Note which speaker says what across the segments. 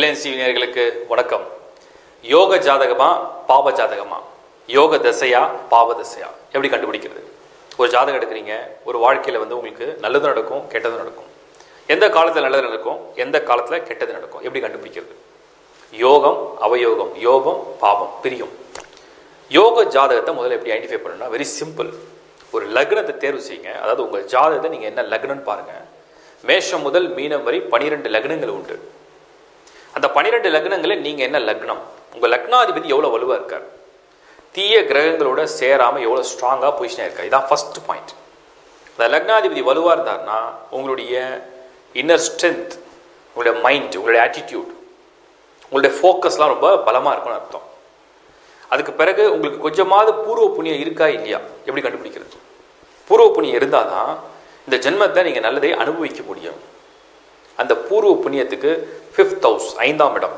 Speaker 1: headlines TV நேயர்களுக்கு வணக்கம் யோக ஜாதகமா பாவ ஜாதகமா யோக தசையா பாவ தசையா எப்படி கண்டுபிடிக்கிறது ஒரு ஜாதகம் எடுக்கிறீங்க ஒரு வாழ்க்கையில் வந்து உங்களுக்கு நல்லது நடக்கும் கெட்டது நடக்கும் எந்த காலத்தில் நல்லது நடக்கும் எந்த காலத்தில் கெட்டது நடக்கும் எப்படி கண்டுபிடிக்கிறது யோகம் அவயோகம் யோகம் பாவம் பிரியும் யோக ஜாதகத்தை முதல்ல எப்படி ஐடென்டிஃபை பண்ணணும்னா வெரி சிம்பிள் ஒரு லக்னத்தை தேர்வு செய்யுங்க அதாவது உங்கள் ஜாதகத்தை நீங்கள் என்ன லக்னம்னு பாருங்கள் மேஷம் முதல் மீனம் வரை பனிரெண்டு லக்னங்கள் உண்டு அந்த பனிரெண்டு லக்னங்களில் நீங்கள் என்ன லக்னம் உங்கள் லக்னாதிபதி எவ்வளோ வலுவாக இருக்கார் தீய கிரகங்களோட சேராமல் எவ்வளோ ஸ்ட்ராங்காக பொசிஷனாக இருக்கார் இதான் ஃபர்ஸ்ட் பாயிண்ட் அந்த லக்னாதிபதி வலுவாக இருந்தார்னா உங்களுடைய இன்னர் ஸ்ட்ரென்த் உங்களுடைய மைண்ட் உங்களுடைய ஆட்டிடியூட் உங்களுடைய ஃபோக்கஸ்லாம் ரொம்ப பலமாக இருக்கும்னு அர்த்தம் அதுக்கு பிறகு உங்களுக்கு கொஞ்சமாவது பூர்வ புண்ணியம் இருக்கா இல்லையா எப்படி கண்டுபிடிக்கிறது பூர்வ புண்ணியம் இருந்தால் தான் இந்த ஜென்மத்தை நீங்கள் நல்லதை அனுபவிக்க முடியும் அந்த பூர்வ புண்ணியத்துக்கு ஃபிஃப்த் ஹவுஸ் ஐந்தாம் இடம்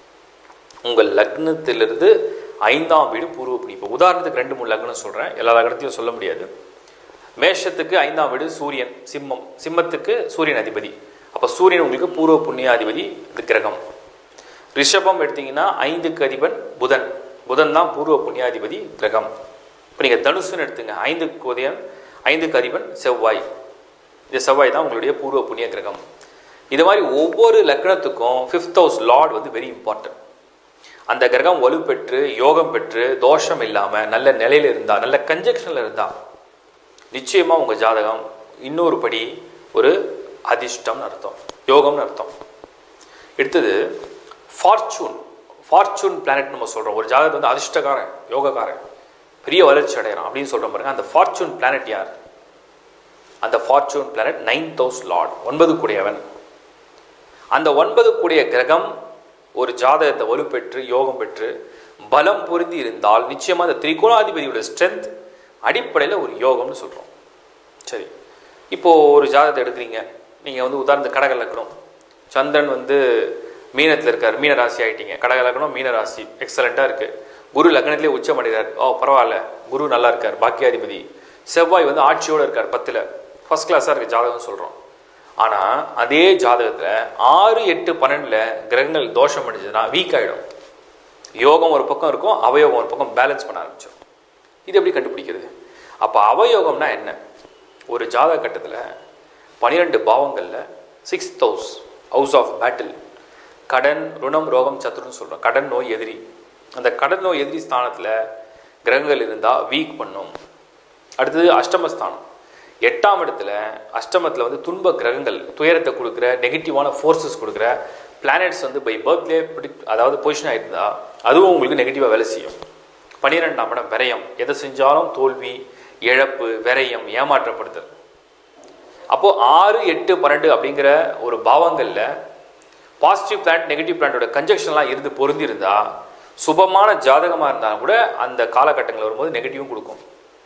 Speaker 1: உங்கள் லக்னத்திலிருந்து ஐந்தாம் வீடு பூர்வ புண்ணியம் இப்போ உதாரணத்துக்கு ரெண்டு மூணு லக்னம் சொல்கிறேன் எல்லா லக்னத்தையும் சொல்ல முடியாது மேஷத்துக்கு ஐந்தாம் வீடு சூரியன் சிம்மம் சிம்மத்துக்கு சூரியன் அதிபதி அப்போ சூரியன் உங்களுக்கு பூர்வ புண்ணிய அதிபதி இந்த கிரகம் ரிஷபம் எடுத்தீங்கன்னா ஐந்துக்கு அதிபன் புதன் புதன் தான் பூர்வ புண்ணியாதிபதி கிரகம் இப்போ நீங்கள் தனுசுன்னு எடுத்துங்க ஐந்துக்கு உதயன் ஐந்துக்கு அதிபன் செவ்வாய் இந்த செவ்வாய் தான் உங்களுடைய பூர்வ புண்ணிய கிரகம் இது மாதிரி ஒவ்வொரு லக்னத்துக்கும் ஃபிஃப்த் ஹவுஸ் லார்ட் வந்து வெரி இம்பார்ட்டன்ட் அந்த கிரகம் வலுப்பெற்று யோகம் பெற்று தோஷம் இல்லாமல் நல்ல நிலையில் இருந்தால் நல்ல கன்ஜெக்ஷனில் இருந்தால் நிச்சயமாக உங்கள் ஜாதகம் இன்னொரு படி ஒரு அதிர்ஷ்டம்னு அர்த்தம் யோகம்னு அர்த்தம் அடுத்தது ஃபார்ச்சூன் ஃபார்ச்சூன் பிளானட் நம்ம சொல்கிறோம் ஒரு ஜாதகத்தை வந்து அதிர்ஷ்டக்காரன் யோகக்காரன் பெரிய வளர்ச்சி அடைகிறான் அப்படின்னு சொல்கிறோம் பாருங்க அந்த ஃபார்ச்சூன் பிளானட் யார் அந்த fortune planet ninth house lord ஒன்பது கூடியவன் அந்த ஒன்பது கூடிய கிரகம் ஒரு ஜாதகத்தை வலுப்பெற்று யோகம் பெற்று பலம் பொருந்தி இருந்தால் நிச்சயமாக அந்த திரிகோணாதிபதியோட ஸ்ட்ரென்த் அடிப்படையில் ஒரு யோகம்னு சொல்கிறோம் சரி இப்போது ஒரு ஜாதகத்தை எடுக்கிறீங்க நீங்கள் வந்து உதாரணத்துக்கு கடக லக்னம் சந்திரன் வந்து மீனத்தில் இருக்கார் மீன ராசி ஆகிட்டீங்க கடக லக்னம் மீன ராசி எக்ஸலண்ட்டாக இருக்குது குரு லக்னத்திலே உச்சம் அடைகிறார் ஓ பரவாயில்ல குரு நல்லா இருக்கார் பாக்கியாதிபதி செவ்வாய் வந்து ஆட்சியோடு இருக்கார் பத்தில் ஃபஸ்ட் கிளாஸாக இருக்குது ஜாதகம் சொல்கிறோம் ஆனால் அதே ஜாதகத்தில் ஆறு எட்டு பன்னெண்டில் கிரகங்கள் தோஷம் அடைஞ்சதுன்னா வீக் ஆகிடும் யோகம் ஒரு பக்கம் இருக்கும் அவயோகம் ஒரு பக்கம் பேலன்ஸ் பண்ண ஆரம்பிச்சிடும் இது எப்படி கண்டுபிடிக்கிறது அப்போ அவயோகம்னா என்ன ஒரு ஜாதக கட்டத்தில் பன்னிரெண்டு பாவங்களில் sixth house house of battle கடன் ருணம் ரோகம் சத்துருன்னு சொல்கிறோம் கடன் நோய் எதிரி அந்த கடன் நோய் எதிரி ஸ்தானத்தில் கிரகங்கள் இருந்தால் வீக் பண்ணும் அடுத்தது அஷ்டமஸ்தானம் எட்டாம் இடத்துல அஷ்டமத்தில் வந்து துன்ப கிரகங்கள் துயரத்தை கொடுக்குற நெகட்டிவான ஃபோர்ஸஸ் கொடுக்குற பிளானட்ஸ் வந்து பை பர்த்லே ப்ரிடிக்ட் அதாவது பொசிஷன் ஆகிருந்தா அதுவும் உங்களுக்கு நெகட்டிவாக வேலை செய்யும் பன்னிரெண்டாம் இடம் விரயம் எதை செஞ்சாலும் தோல்வி இழப்பு விரயம் ஏமாற்றப்படுதல் அப்போது ஆறு எட்டு பன்னெண்டு அப்படிங்கிற ஒரு பாவங்களில் பாசிட்டிவ் பிளான்ட் நெகட்டிவ் பிளான்ட்டோட கன்ஜெக்ஷன்லாம் இருந்து பொருந்தி இருந்தால் சுபமான ஜாதகமாக இருந்தாலும் கூட அந்த காலகட்டங்கள் வரும்போது நெகட்டிவும் கொடுக்கும்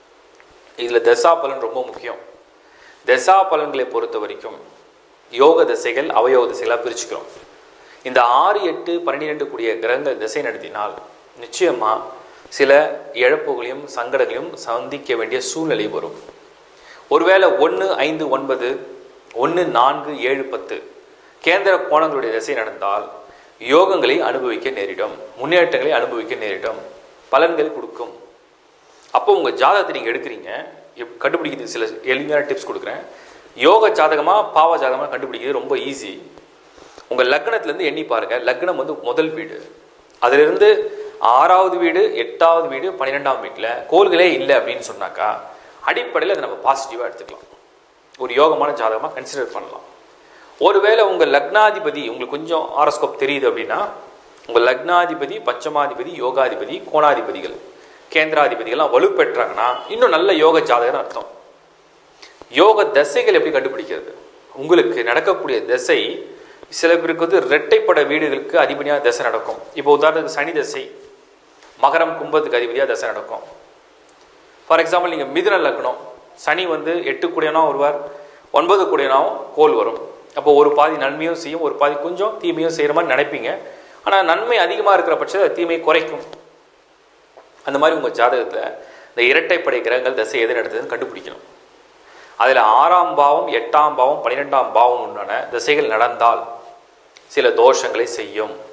Speaker 1: இதில் தசா பலன் ரொம்ப முக்கியம் தசா பலன்களை பொறுத்த வரைக்கும் யோக திசைகள் அவயோக திசைகளாக பிரிச்சுக்கிறோம் இந்த ஆறு எட்டு பன்னிரெண்டு கூடிய கிரகங்கள் திசை நடத்தினால் நிச்சயமாக சில இழப்புகளையும் சங்கடங்களையும் சந்திக்க வேண்டிய சூழ்நிலை வரும் ஒருவேளை ஒன்று ஐந்து ஒன்பது ஒன்று நான்கு ஏழு பத்து கேந்திர கோணங்களுடைய திசை நடந்தால் யோகங்களை அனுபவிக்க நேரிடும் முன்னேற்றங்களை அனுபவிக்க நேரிடும் பலன்கள் கொடுக்கும் அப்போ உங்கள் ஜாதகத்தை நீங்கள் எடுக்கிறீங்க எப் கண்டுபிடிக்கிறது சில எளிமையான டிப்ஸ் கொடுக்குறேன் யோக ஜாதகமாக பாவ ஜாதகமாக கண்டுபிடிக்கிறது ரொம்ப ஈஸி உங்கள் லக்னத்துலேருந்து எண்ணி பாருங்கள் லக்னம் வந்து முதல் வீடு அதிலிருந்து ஆறாவது வீடு எட்டாவது வீடு பன்னிரெண்டாம் வீட்டில் கோள்களே இல்லை அப்படின்னு சொன்னாக்கா அடிப்படையில் அதை நம்ம பாசிட்டிவாக எடுத்துக்கலாம் ஒரு யோகமான ஜாதகமாக கன்சிடர் பண்ணலாம் ஒருவேளை உங்கள் லக்னாதிபதி உங்களுக்கு கொஞ்சம் ஆரோஸ்கோப் தெரியுது அப்படின்னா உங்கள் லக்னாதிபதி பஞ்சமாதிபதி யோகாதிபதி கோணாதிபதிகள் கேந்திராதிபதிகள்லாம் வலுப்பெற்றாங்கன்னா இன்னும் நல்ல யோக ஜாதகம்னு அர்த்தம் யோக தசைகள் எப்படி கண்டுபிடிக்கிறது உங்களுக்கு நடக்கக்கூடிய தசை சில பேருக்கு வந்து இரட்டைப்பட வீடுகளுக்கு அதிபதியாக தசை நடக்கும் இப்போ உதாரணத்துக்கு சனி தசை மகரம் கும்பத்துக்கு அதிபதியாக தசை நடக்கும் ஃபார் எக்ஸாம்பிள் நீங்கள் மிதுன லக்னம் சனி வந்து எட்டு கூடியனா வருவார் ஒன்பது கூடியனாவும் கோல் வரும் அப்போ ஒரு பாதி நன்மையும் செய்யும் ஒரு பாதி கொஞ்சம் தீமையும் செய்கிற மாதிரி நினைப்பீங்க ஆனால் நன்மை அதிகமாக இருக்கிற பட்சத்தில் தீமையை குறைக்கும் அந்த மாதிரி உங்கள் ஜாதகத்தில் இந்த இரட்டைப்படை கிரகங்கள் தசை எது நடத்துதுன்னு கண்டுபிடிக்கணும் அதில் ஆறாம் பாவம் எட்டாம் பாவம் பன்னிரெண்டாம் பாவம் உண்டான திசைகள் நடந்தால் சில தோஷங்களை செய்யும்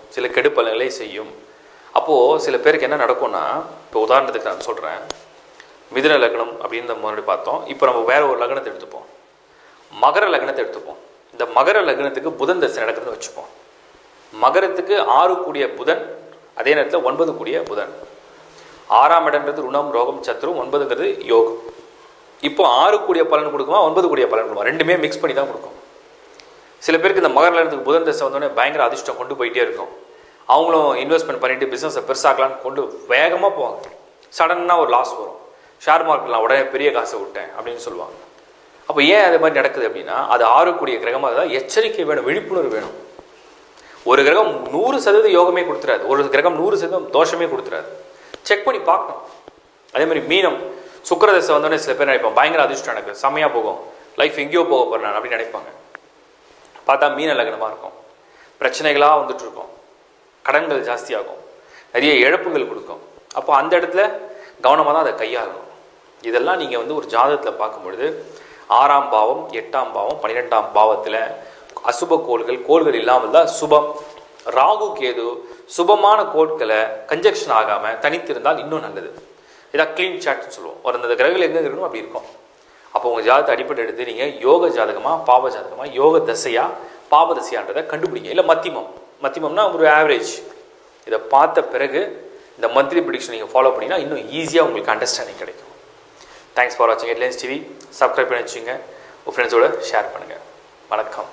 Speaker 1: சில கெடுப்பலங்களை செய்யும் அப்போது சில பேருக்கு என்ன நடக்கும்னா இப்போ உதாரணத்துக்கு நான் சொல்கிறேன் மிதுன லக்னம் அப்படின்னு நம்ம முன்னாடி பார்த்தோம் இப்போ நம்ம வேற ஒரு லக்னத்தை எடுத்துப்போம் மகர லக்னத்தை எடுத்துப்போம் இந்த மகர லக்னத்துக்கு புதன் தசை நடக்குதுன்னு வச்சுப்போம் மகரத்துக்கு ஆறு கூடிய புதன் அதே நேரத்தில் ஒன்பது கூடிய புதன் ஆறாம் இடம்ன்றது ருணம் ரோகம் சத்ரு ஒன்பதுங்கிறது யோகம் இப்போ ஆறு கூடிய பலன் கொடுக்குமா ஒன்பது கூடிய பலன் கொடுக்குமா ரெண்டுமே மிக்ஸ் பண்ணி தான் கொடுக்கும் சில பேருக்கு இந்த மகர லக்னத்துக்கு புதன் தசை வந்தோடனே பயங்கர அதிர்ஷ்டம் கொண்டு போயிட்டே இருக்கும் அவங்களும் இன்வெஸ்ட்மெண்ட் பண்ணிட்டு பிஸ்னஸை பெருசாக்கலான்னு கொண்டு வேகமாக போவாங்க சடனாக ஒரு லாஸ் வரும் ஷேர் மார்க்கெட்லாம் உடனே பெரிய காசை விட்டேன் அப்படின்னு சொல்லுவாங்க அப்போ ஏன் அது மாதிரி நடக்குது அப்படின்னா அது ஆறக்கூடிய கிரகமாக தான் எச்சரிக்கை வேணும் விழிப்புணர்வு வேணும் ஒரு கிரகம் நூறு சதவீதம் யோகமே கொடுத்துறாது ஒரு கிரகம் நூறு சதவீதம் தோஷமே கொடுத்துறாது செக் பண்ணி பார்க்கணும் அதே மாதிரி மீனம் சுக்கரதசை வந்தோடனே சில பேர் நினைப்பாங்க பயங்கர அதிர்ஷ்டம் எனக்கு செம்மையாக போகும் லைஃப் எங்கேயோ போக போகிறேன் அப்படின்னு நினைப்பாங்க பார்த்தா மீன லக்னமாக இருக்கும் பிரச்சனைகளாக வந்துட்டு இருக்கும் கடன்கள் ஜாஸ்தியாகும் நிறைய இழப்புகள் கொடுக்கும் அப்போ அந்த இடத்துல கவனமாக தான் அதை கையாளணும் இதெல்லாம் நீங்கள் வந்து ஒரு ஜாதகத்தில் பார்க்கும் பொழுது ஆறாம் பாவம் எட்டாம் பாவம் பன்னிரெண்டாம் பாவத்தில் அசுப கோள்கள் கோள்கள் இல்லாமல் தான் சுபம் ராகு கேது சுபமான கோட்களை கன்ஜெக்ஷன் ஆகாமல் தனித்திருந்தால் இன்னும் நல்லது இதான் க்ளீன் சாட்னு சொல்லுவோம் ஒரு அந்த கிரகங்கள் எங்கே இருக்கணும் அப்படி இருக்கும் அப்போ உங்கள் ஜாதகத்தை அடிப்படை எடுத்து நீங்கள் யோக ஜாதகமா பாவ ஜாதகமா யோக தசையா பாவ தசையான்றதை கண்டுபிடிங்க இல்லை மத்தியமம் மத்தியமம்னா ஒரு ஆவரேஜ் இதை பார்த்த பிறகு இந்த மந்த்லி ப்ரிடிக்ஷன் நீங்கள் ஃபாலோ பண்ணிங்கன்னா இன்னும் ஈஸியாக உங்களுக்கு அண்டர்ஸ்டாண்டிங் கிடைக்கும் தேங்க்ஸ் ஃபார் வாட்சிங் ஹெட்லைன்ஸ் டிவி சப்ஸ்கிரைப் பண்ணி வச்சுங்க உங்கள் ஃப்ரெண்ட்ஸோட ஷேர் பண்ணுங்கள் வணக்கம்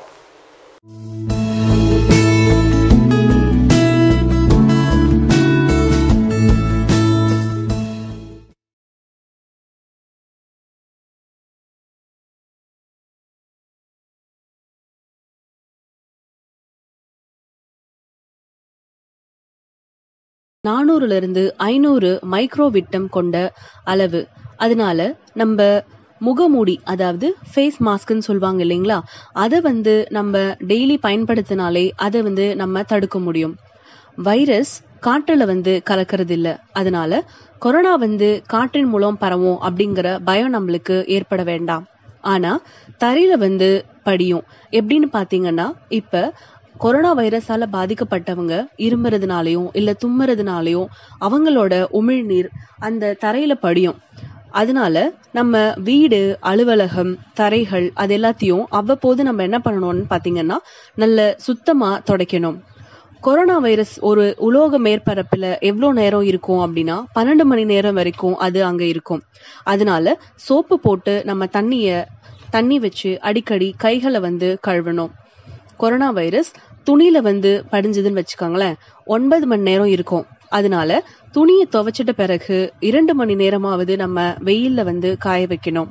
Speaker 2: நானூறுல இருந்து ஐநூறு மைக்ரோவிட்டம் கொண்ட அளவு அதனால நம்ம முகமூடி அதாவது ஃபேஸ் மாஸ்க்னு சொல்லுவாங்க இல்லைங்களா அதை வந்து நம்ம டெய்லி பயன்படுத்தினாலே அதை வந்து நம்ம தடுக்க முடியும் வைரஸ் காற்றுல வந்து கலக்கிறது இல்ல அதனால கொரோனா வந்து காற்றின் மூலம் பரவும் அப்படிங்கிற பயம் நம்மளுக்கு ஏற்பட வேண்டாம் ஆனா தரையில வந்து படியும் எப்படின்னு பாத்தீங்கன்னா இப்ப கொரோனா வைரஸால பாதிக்கப்பட்டவங்க இருமுறதுனாலயும் இல்ல தும்முறதுனாலயும் அவங்களோட உமிழ்நீர் அந்த தரையில படியும் அதனால நம்ம வீடு அலுவலகம் தரைகள் அது எல்லாத்தையும் அவ்வப்போது நம்ம என்ன பண்ணணும்னு பாத்தீங்கன்னா நல்ல சுத்தமா துடைக்கணும் கொரோனா வைரஸ் ஒரு உலோக மேற்பரப்புல எவ்வளோ நேரம் இருக்கும் அப்படின்னா பன்னெண்டு மணி நேரம் வரைக்கும் அது அங்க இருக்கும் அதனால சோப்பு போட்டு நம்ம தண்ணிய தண்ணி வச்சு அடிக்கடி கைகளை வந்து கழுவணும் கொரோனா வைரஸ் துணியில வந்து படிஞ்சதுன்னு வச்சுக்கோங்களேன் ஒன்பது மணி நேரம் இருக்கும் அதனால துணியை துவைச்சிட்ட பிறகு இரண்டு மணி நேரமாவது நம்ம வெயில்ல வந்து காய வைக்கணும்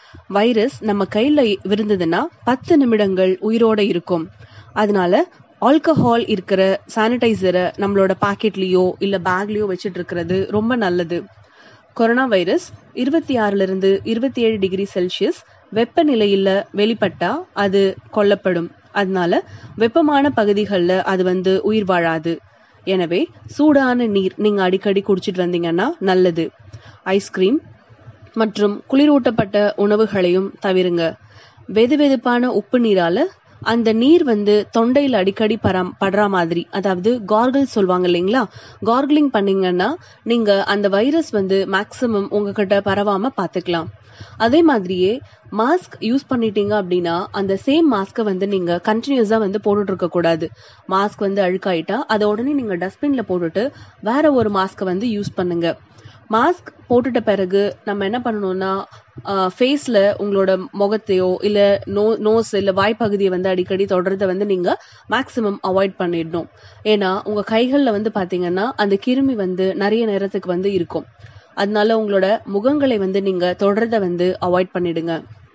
Speaker 2: வைரஸ் நம்ம கையில விருந்ததுன்னா பத்து நிமிடங்கள் உயிரோட இருக்கும் அதனால ஆல்கஹால் இருக்கிற சானிடைசரை நம்மளோட பாக்கெட்லயோ இல்ல பேக்லயோ வச்சிட்டு இருக்கிறது ரொம்ப நல்லது கொரோனா வைரஸ் இருபத்தி ஆறுல இருந்து இருபத்தி ஏழு டிகிரி செல்சியஸ் வெப்பநிலையில வெளிப்பட்டா அது கொல்லப்படும் அதனால வெப்பமான பகுதிகளில் அது வந்து உயிர் வாழாது எனவே சூடான நீர் நீங்க அடிக்கடி குடிச்சிட்டு வந்தீங்கன்னா நல்லது ஐஸ்கிரீம் மற்றும் குளிரூட்டப்பட்ட உணவுகளையும் தவிருங்க வெது வெதுப்பான உப்பு நீரால அந்த நீர் வந்து தொண்டையில் அடிக்கடி பரம் படுற மாதிரி அதாவது கார்கிள் சொல்லுவாங்க இல்லைங்களா கார்கிளிங் பண்ணீங்கன்னா நீங்க அந்த வைரஸ் வந்து மேக்சிமம் உங்ககிட்ட பரவாம பாத்துக்கலாம் அதே மாதிரியே மாஸ்க் யூஸ் பண்ணிட்டீங்க அப்படின்னா அந்த சேம் மாஸ்க்கை வந்து நீங்க கண்டினியூஸா வந்து போட்டுட்டு இருக்க கூடாது மாஸ்க் வந்து அழுக்காயிட்டா அதை உடனே நீங்க டஸ்ட்பின்ல போட்டுட்டு வேற ஒரு மாஸ்க்கை வந்து யூஸ் பண்ணுங்க மாஸ்க் போட்டுட்ட பிறகு நம்ம என்ன பண்ணணும்னா ஃபேஸ்ல உங்களோட முகத்தையோ இல்ல நோ நோஸ் இல்ல வாய்ப்பகுதியை வந்து அடிக்கடி தொடர்றத வந்து நீங்க மேக்சிமம் அவாய்ட் பண்ணிடணும் ஏன்னா உங்க கைகள்ல வந்து பாத்தீங்கன்னா அந்த கிருமி வந்து நிறைய நேரத்துக்கு வந்து இருக்கும் அதனால உங்களோட முகங்களை வந்து நீங்க தொடர்றத வந்து அவாய்ட் பண்ணிடுங்க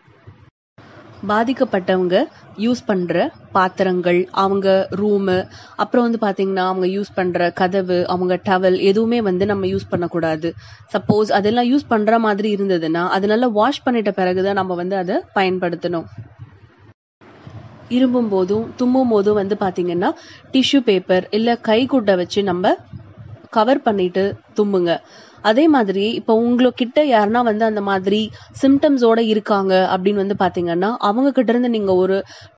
Speaker 2: பாதிக்கப்பட்டவங்க யூஸ் பண்ற பாத்திரங்கள் அவங்க ரூமு அப்புறம் வந்து பாத்தீங்கன்னா அவங்க யூஸ் பண்ற கதவு அவங்க டவல் எதுவுமே வந்து நம்ம யூஸ் பண்ணக்கூடாது சப்போஸ் அதெல்லாம் யூஸ் பண்ற மாதிரி இருந்ததுன்னா அதனால வாஷ் பண்ணிட்ட பிறகுதான் நம்ம வந்து அதை பயன்படுத்தணும் இரும்பும் போதும் தும்மும் போதும் வந்து பாத்தீங்கன்னா டிஷ்யூ பேப்பர் இல்ல கைக்குட்டை வச்சு நம்ம கவர் பண்ணிட்டு தும்முங்க அதே மாதிரி இப்போ உங்ககிட்ட யாருன்னா வந்து அந்த மாதிரி சிம்டம்ஸோட இருக்காங்க அப்படின்னு வந்து பாத்தீங்கன்னா அவங்க கிட்ட இருந்து நீங்க ஒரு